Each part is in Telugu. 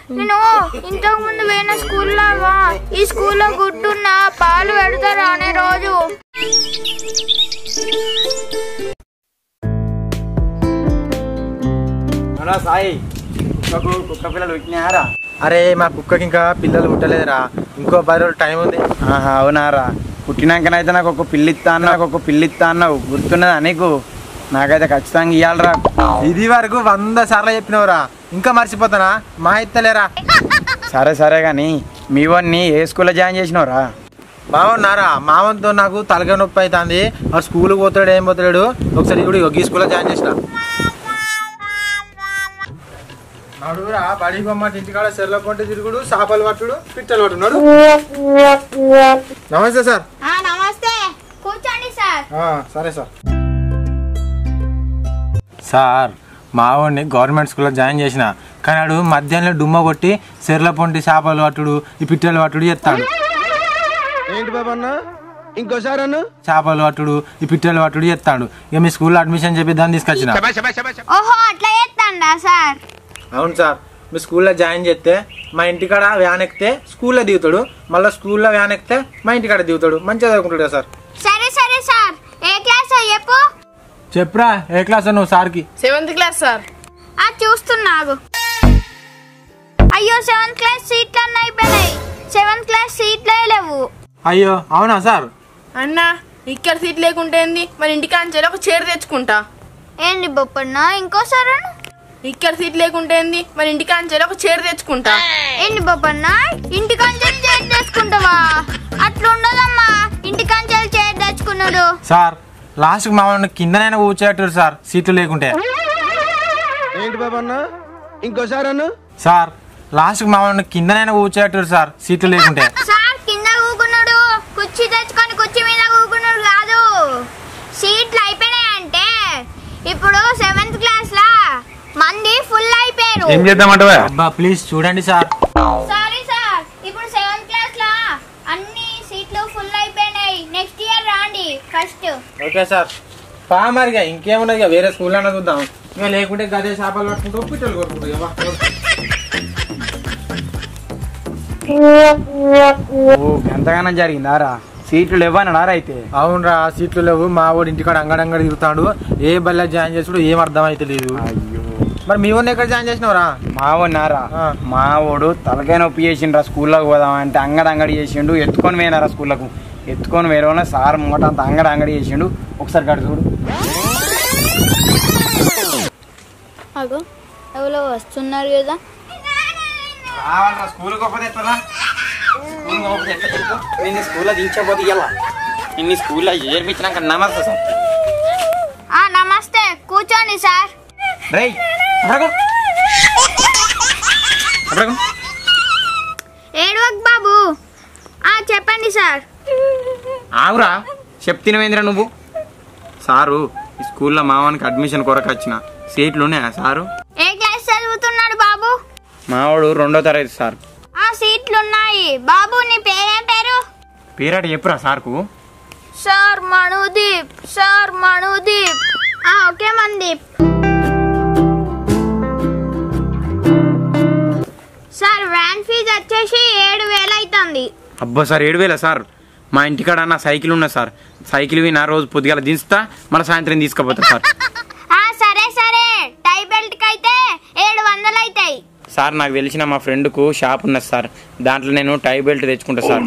నేను ఇంతకు ముందు పోయిన స్కూల్లో ఈ స్కూల్లో గుట్టున్న పాలు పెడతారా అనే రోజు అలా సాయి కుక్కకు కుక్క పిల్లలు విట్టినారా అరే మా కుక్కకి ఇంకా పిల్లలు పుట్టలేదురా ఇంకో పది రోజులు టైం ఉంది ఆహా అవునారా పుట్టినాకనైతే నాకు ఒక పిల్లి ఇస్తా అన్నా నాకు ఒక పిల్లి ఇస్తా అన్నావు గుర్తున్నదా నీకు నాకైతే ఖచ్చితంగా ఇవ్వాలరా ఇది వరకు వంద సార్లు చెప్పినవురా ఇంకా మర్చిపోతానా మా ఎత్తలేరా సరే సరే కానీ మీ వాడిని ఏ స్కూల్లో జాయిన్ చేసినవరా బాగున్నారా మావంతో నాకు తలకాయ నొప్పి అవుతుంది వాడు స్కూల్కి పోతాడు ఏం పోతాడు ఒకసారి ఇప్పుడు యోగి స్కూల్లో జాయిన్ చేసిన నడురా బడి బొమ్మ ఇంటికాడ సెర్ల కొంటే తిరుగుడు చేపలు పట్టుడు పిట్టలు పట్టున్నాడు నమస్తే సార్ ఆ, నమస్తే కూర్చోండి సార్ ఆ, సరే సార్ సార్ మావాడిని గవర్నమెంట్ స్కూల్లో జాయిన్ చేసిన కానీ వాడు మధ్యాహ్నం డుమ్మ కొట్టి సెర్ల పొంటి చేపలు పట్టుడు ఈ పిట్టలు పట్టుడు చెప్తాడు ఏంటి బాబు అన్న ఇంకోసారి అన్న చేపలు పట్టుడు ఈ పిట్టలు పట్టుడు చెప్తాడు ఇక మీ స్కూల్లో అడ్మిషన్ చెప్పి దాన్ని తీసుకొచ్చిన ఓహో అట్లా చేస్తాండా సార్ అవును సార్ మీ స్కూల్లో జాయిన్ చేస్తే మా ఇంటికాడ వ్యాన్ ఎక్కితే స్కూల్లో దిగుతాడు మళ్ళీ స్కూల్లో వ్యాన్ ఎక్కితే మా ఇంటికాడ దిగుతాడు మంచిగా చదువుకుంటాడు కదా సార్ సరే సరే సార్ ఏ క్లాస్ చెప్పు చెప్పురా ఏ క్లాస్ నువ్వు సార్కి సెవెంత్ క్లాస్ సార్ ఆ చూస్తున్నాగు అయ్యో సెవెంత్ క్లాస్ సీట్లు అన్నీ అయిపోయినాయి సెవెంత్ క్లాస్ సీట్లే లేవు అయ్యో అవునా సార్ అన్న ఇక్కడ సీట్ లేకుంటే ఏంది మరి ఇంటికాంచెలు ఒక చైర్ తెచ్చుకుంటా ఏంటి బొప్పన్న ఇంకోసారి అను. ఇక్కడ సీట్ లేకుంటే ఏంది మరి ఇంటికాంచెలు ఒక చైర్ తెచ్చుకుంటా ఏంటి బొప్పన్న ఇంటికంచెలు చేతి తెచ్చుకుంటావా అట్లా ఉండదమ్మా ఇంటికంచెలు చేతి తెచ్చుకున్నాడు సార్ లాస్ట్కి మా వాడిని కిందనైనా కూర్చోట్టు సార్ సీట్లు లేకుంటే ఏంటి బాబు అన్న ఇంకోసారి అన్న సార్ లాస్ట్కి మా వాడిని కిందనైనా కూర్చోట్టు సార్ సీట్లు లేకుంటే సార్ కింద కూకున్నాడు కుర్చీ తెచ్చుకొని కుర్చీ మీద కూకున్నాడు కాదు సీట్లు అయిపోయినాయంటే ఇప్పుడు సెవెంత్ క్లాస్ లా మంది ఫుల్ అయిపోయారు అబ్బా ప్లీజ్ చూడండి సార్ సారీ సార్ ఇప్పుడు సెవెంత్ క్లాస్ లా అన్ని సీట్లు ఫుల్ అయిపోయినాయి నెక్స్ట్ ఇయర్ రాండి ఫస్ట్ ఓకే సార్ పా మరిగా ఇంకేమున్నది ఇక వేరే స్కూల్ అన్న చూద్దాం ఇక లేకుంటే గదే చేపలు పట్టుకుంటూ పిట్టలు కొట్టుకుంటూ ఇక వా. ఓ ఎంతగానో జరిగిందారా సీట్లు లేవన్నారా అయితే అవునరా సీట్లు లేవు మా వాడు ఇంటికాడ అంగడంగడి తిరుగుతాడు ఏ బల్ల జాయిన్ చేసుడు ఏం అర్థం అయితే లేదు అయ్యో మరి మీ వాడిని ఎక్కడ జాయిన్ చేసినవరా మావన్నారా ఆ. మావోడు తలకాయ నొప్పి చేసిండ్రా స్కూల్లోకి పోదామంటే అంగడి అంగడి చేసిండు ఎత్తుకొని పోయినారా స్కూళ్ళకు ఎత్తుకొని వేరే సార్ మూట అంత అంగడి అంగడి చేసిండు ఒకసారి కడు చూడు అగో ఎవరో వస్తున్నారు కదా రావాలరా స్కూల్కి పోతే ఎట్లా స్కూల్ పోతే ఎట్లా చెప్పు నిన్ను స్కూల్లో దించకపోతే ఇలా నిన్ను స్కూల్లో చేర్పించినాక నమస్తే సార్ ఆ నమస్తే కూర్చోండి సార్ రేయ్ అప్పడకు అప్పడకు ఏడవక్ బాబు ఆ చెప్పండి సార్ ఆగురా చెప్తినవేంద్రా నువ్వు సారు ఈ స్కూల్లో మావానికి అడ్మిషన్ కొరకు వచ్చిన సీట్లు ఉన్నాయా సారు ఏ క్లాస్ చదువుతున్నాడు బాబు మావాడు రెండో తరగతి సార్ ఆ సీట్లు ఉన్నాయి బాబు నీ పేరేం పేరు పేరాట చెప్పురా సార్కు సార్ మణుదీప్ సార్ మణుదీప్ ఆ okay Mandeep sir van fees వచ్చేసి ఏడు వేలు అవుతుంది అబ్బా సార్ ఏడు వేల సార్ మా ఇంటికాడ నా సైకిల్ ఉన్నా సార్ సైకిల్ నా రోజు పొద్దుగాల దించుతా మళ్ళీ సాయంత్రం తీసుకుపోతా సార్ ఆ సరే సరే టై బెల్ట్కి అయితే ఏడు వందలు అవుతాయి సార్ నాకు తెలిసిన మా ఫ్రెండ్కు షాప్ ఉన్నది సార్ దాంట్లో నేను టై బెల్ట్ తెచ్చుకుంటా సార్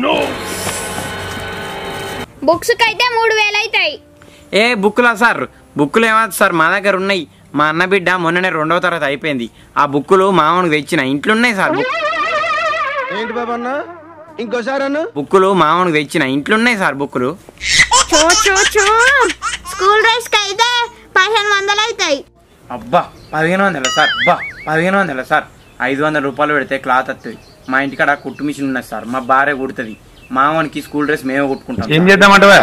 బుక్స్కి అయితే మూడు వేలు అవుతాయి ఏ బుక్కులా సార్ బుక్కులు ఏమవుతుంది సార్ మా దగ్గర ఉన్నాయి మా అన్న బిడ్డ మొన్ననే రెండవ తరగతి అయిపోయింది ఆ బుక్కులు మామూలుగా తెచ్చిన ఇంట్లో ఉన్నాయి సార్ బుక్- ఏంటి బాబు అన్న ఇంకోసారి అన్న బుక్కులు మామూలుగా తెచ్చిన ఇంట్లో ఉన్నాయి సార్ బుక్కులు చూ చూ చూ స్కూల్ డ్రెస్కి అయితే పదిహేను వందలు అవుతాయి అబ్బా పదిహేను వందల సార్ అబ్బా పదిహేను వందల సార్ ఐదు వందల రూపాయలు పెడితే క్లాత్ వస్తుంది మా ఇంటికాడ కుట్టు మిషన్ ఉన్నది సార్ మా భార్య కుడుతుంది మామూలుకి స్కూల్ డ్రెస్ మేమే కుట్టుకుంటాం ఏం చేద్దామంటవా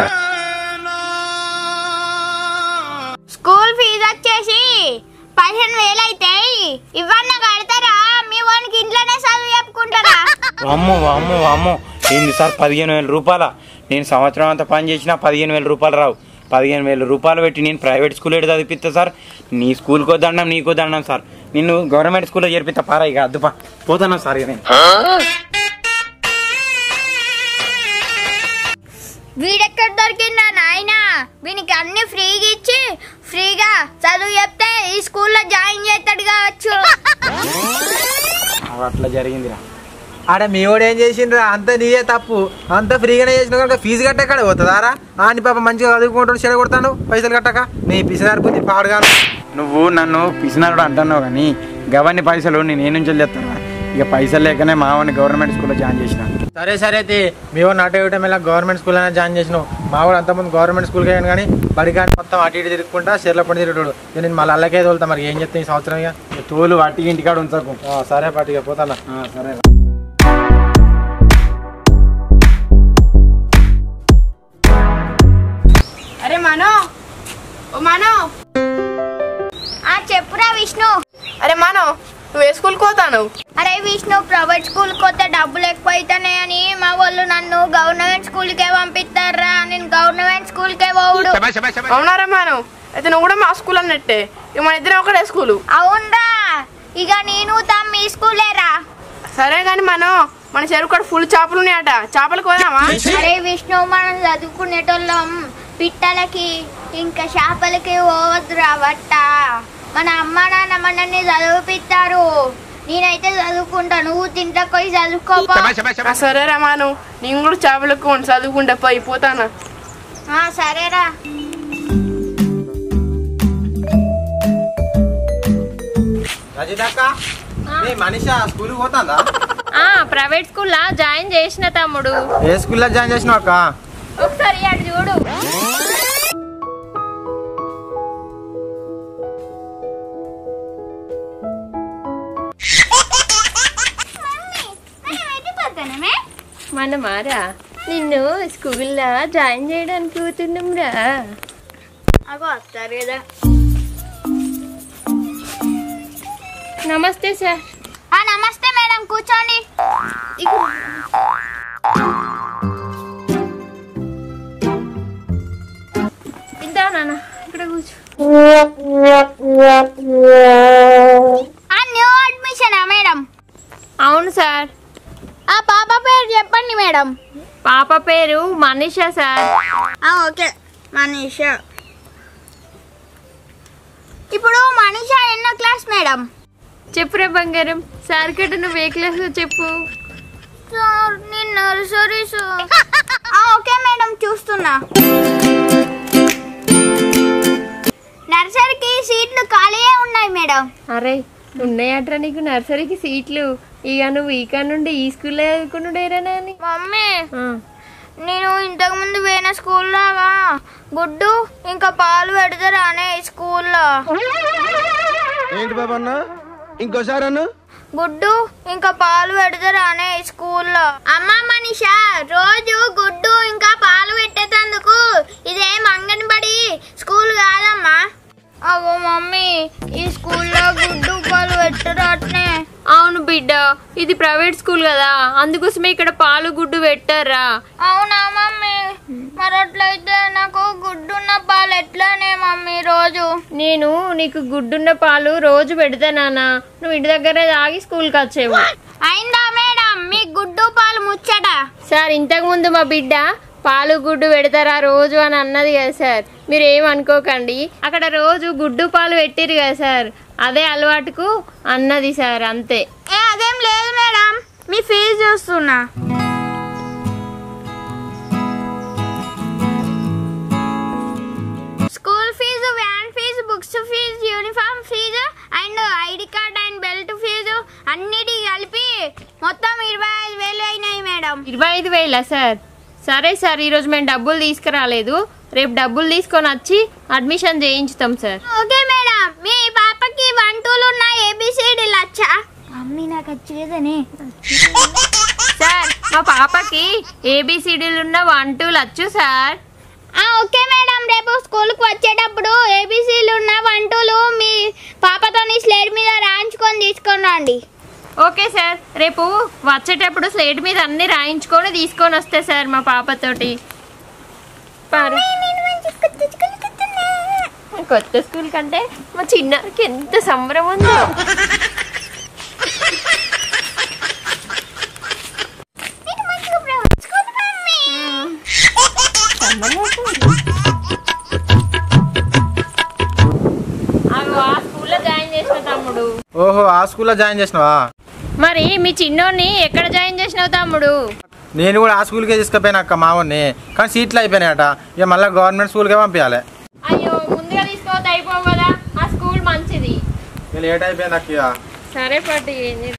స్కూల్ ఫీజు వచ్చేసి పదిహేను వేలు అవుతాయి ఇవన్నీ కడతారా మీ వానికి ఇంట్లోనే చదువు చెప్పుకుంటారా అమ్మో అమ్మో అమ్మో ఏంది సార్ పదిహేను వేల రూపాయల నేను సంవత్సరం అంతా పని చేసినా పదిహేను వేల రూపాయలు రావు పదిహేను వేల రూపాయలు పెట్టి నేను ప్రైవేట్ స్కూల్ ఎటు చదివిస్తా సార్ నీ స్కూల్కి వద్దన్నాం నీకు వద్దన్నాం సార్ నిన్ను గవర్నమెంట్ స్కూల్లో చేర్పిస్తా పారా ఇక అద్దుపా పోతాను సార్ ఇక నేను వీడెక్కడ దొరికిందా నాయనా వీనికి అన్ని ఫ్రీగా ఇచ్చి ఫ్రీగా చదువు చెప్తే ఈ స్కూల్లో జాయిన్ చేస్తాడు కావచ్చు అవి అట్లా జరిగిందిరా ఆడ మీ వాడు ఏం చేసిండ్రా అంత నీయే తప్పు అంత ఫ్రీగానే చేసిన కనుక ఫీజు కట్టక్కడ పోతుందారా ఆని పాప మంచిగా చదువుకుంటాడు చెడ కొడతాడు పైసలు కట్టక నీ పిసినారు బుద్ధి పాడుగాను నువ్వు నన్ను పిసినారుడు అంటున్నావు కానీ గవన్ని పైసలు నేను ఏ నుంచి చెప్తాను ఇక పైసలు లేకనే మావని గవర్నమెంట్ స్కూల్లో జాయిన్ చేసిన సరే సరే అయితే మీ వాడు నాట ఇవ్వటం ఇలా గవర్నమెంట్ స్కూల్ అయినా జాయిన్ చేసినావు మా వాడు అంతకుముందు గవర్నమెంట్ స్కూల్కి అయ్యాను కానీ బడికాని మొత్తం అటు ఇటు తిరుగుకుంటా చెర్ల పడి తిరుగుతాడు ఇక నేను మళ్ళీ అల్లకే తోలుతా మరి ఏం చెప్తాను ఈ సంవత్సరం ఇక ఇక తోలు వాటికి ఇంటికాడ ఉంచకు ఆ, సరే పాటిగా పోతానా ఆ, సరే అరే మనో ఓ మనో ఆ చెప్పురా విష్ణు అరే మనో నువ్వు ఏ స్కూల్కి పోతాను అరే విష్ణు ప్రైవేట్ స్కూల్ కొత్త డబ్బులు ఎక్కువ అవుతున్నాయని మా వాళ్ళు నన్ను గవర్నమెంట్ స్కూల్కే పంపిస్తారా నేను గవర్నమెంట్ స్కూల్కే పోవుడు అవునారా మాను అయితే నువ్వు కూడా మా స్కూల్ అన్నట్టే ఇక మన ఇద్దరం ఒకటే స్కూలు అవునరా ఇక నేను తమ్ మీ స్కూలేరా సరే కానీ మనం మన చెరువు కాడ ఫుల్ చేపలు ఉన్నాయట చేపలకు పోదామా అరే విష్ణు మనం చదువుకునేటోళ్ళం పిట్టలకి ఇంకా చేపలకి పోవద్దురా బట్ట మన అమ్మ నాన్న మనల్ని చదివిపిస్తారు నేనైతే చదువుకుంటా నువ్వు తింటకు పోయి చదువుకోపో ఆ, సరేరా మాను నేను కూడా చేపలకు చదువుకుంటా పోయి పోతాను ఆ, సరేరా రజితక్క నీ మనిష స్కూల్కి పోతాందా ఆ ప్రైవేట్ స్కూల్లా జాయిన్ చేసిన తమ్ముడు ఏ స్కూల్లో జాయిన్ చేసినావు అక్క ఒకసారి అటు చూడు మన మారా నిన్ను స్కూల్లో జాయిన్ చేయడానికి పోతున్నాంరా అగో వస్తారు కదా నమస్తే సార్ ఆ, నమస్తే మేడం కూర్చోండి ఇందా నాన్న ఇక్కడ కూర్చో ఆ న్యూ అడ్మిషనా మేడం అవును సార్ ఆ పాప పేరు చెప్పండి మేడం పాప పేరు మనీషా సార్ ఆ, ఓకే మనీష ఇప్పుడు మనీష ఎన్నో క్లాస్ మేడం చెప్పురా బంగారం సార్ కట్ట నువ్వు ఏ క్లాస్ చెప్పు సార్ నేను నర్సరీ సార్ ఓకే మేడం చూస్తున్నా నర్సరీకి సీట్లు ఖాళీయే ఉన్నాయి మేడం అరే ఉన్నాయట్రా నీకు నర్సరీకి సీట్లు ఇక నువ్వు ఈ కాడ నుండి ఈ స్కూల్లో చదువుకున్నాడేరా అని మమ్మీ నేను ఇంతకు ముందు పోయిన స్కూల్లాగా గుడ్డు ఇంకా పాలు పెడతారా అనే స్కూల్లో ఏంటి బాబా అన్న ఇంకోసారి అన్న గుడ్డు ఇంకా పాలు పెడతారా అనే స్కూల్లో అమ్మ మనిషా రోజు గుడ్డు ఇంకా పాలు పెట్టేటందుకు ఇదేం అంగన్బడి స్కూల్ కాదమ్మా అగో మమ్మీ ఈ స్కూల్లో గుడ్డు పాలు పెట్టరాట్నే అవును బిడ్డ ఇది ప్రైవేట్ స్కూల్ కదా అందుకోసమే ఇక్కడ పాలు గుడ్డు పెట్టారా అవునా మమ్మీ మరి అట్లయితే నాకు గుడ్డున్న పాలు ఎట్లానే మమ్మీ రోజు నేను నీకు గుడ్డున్న పాలు రోజు పెడతానా నువ్వు ఇంటి దగ్గరే తాగి స్కూల్కి వచ్చేవు అయిందా మేడం మీ గుడ్డు పాలు ముచ్చట సార్ ఇంతకు ముందు మా బిడ్డ పాలు గుడ్డు పెడతారా రోజు అని అన్నది కదా సార్ మీరు ఏమనుకోకండి అక్కడ రోజు గుడ్డు పాలు పెట్టిరు కదా సార్ అదే అలవాటుకు అన్నది సార్ అంతే ఏ అదేం లేదు మేడం మీ ఫీజు చూస్తున్నా school fees van fees books fees uniform fees and ID card and belt fees అన్నిటి కలిపి మొత్తం ఇరవై ఐదు వేలు అయినాయి మేడం ఇరవై ఐదు వేలా సార్ సరే సార్ ఈరోజు మేము డబ్బులు తీసుకురాలేదు రేపు డబ్బులు తీసుకొని వచ్చి అడ్మిషన్ చేయించుతాం సార్ ఓకే మేడం మీ పాపకి వన్ టూలు ఉన్న ఏబిసిడీలు వచ్చా మమ్మీ నాకు వచ్చేదని సార్ మా పాపకి ఏబిసిడీలు ఉన్న వన్ టూ వచ్చు సార్ ఓకే మేడం రేపు స్కూల్కి వచ్చేటప్పుడు ఏబిసీలు ఉన్న వన్ టూలు మీ పాపతోని స్లేట్ మీద రాయించుకొని తీసుకొని రండి ఓకే సార్ రేపు వచ్చేటప్పుడు స్లేట్ మీద అన్ని రాయించుకొని తీసుకొని వస్తే సార్ మా పాపతోటి పారు నేను మంచి కొత్త స్కూల్ కంటే మా చిన్నారికి ఎంత సంబరం ఉందో అగో, ఆ స్కూల్లో జాయిన్ చేసిన తమ్ముడు ఓహో ఆ స్కూల్లో జాయిన్ చేసినావా మరి మీ చిన్నోడిని ఎక్కడ జాయిన్ చేసినావు తమ్ముడు నేను కూడా ఆ స్కూల్కే తీసుకుపోయినా అక్క మావన్ని కానీ సీట్లు అయిపోయినాయట ఇక మళ్ళీ గవర్నమెంట్ స్కూల్కే పంపించాలి అయ్యో ముందుగా తీసుకోవద్దు అయిపోవు కదా ఆ స్కూల్ మంచిది లేట్ అయిపోయింది అక్క ఇక. సరే పట్టి ఏం చేద్దాం?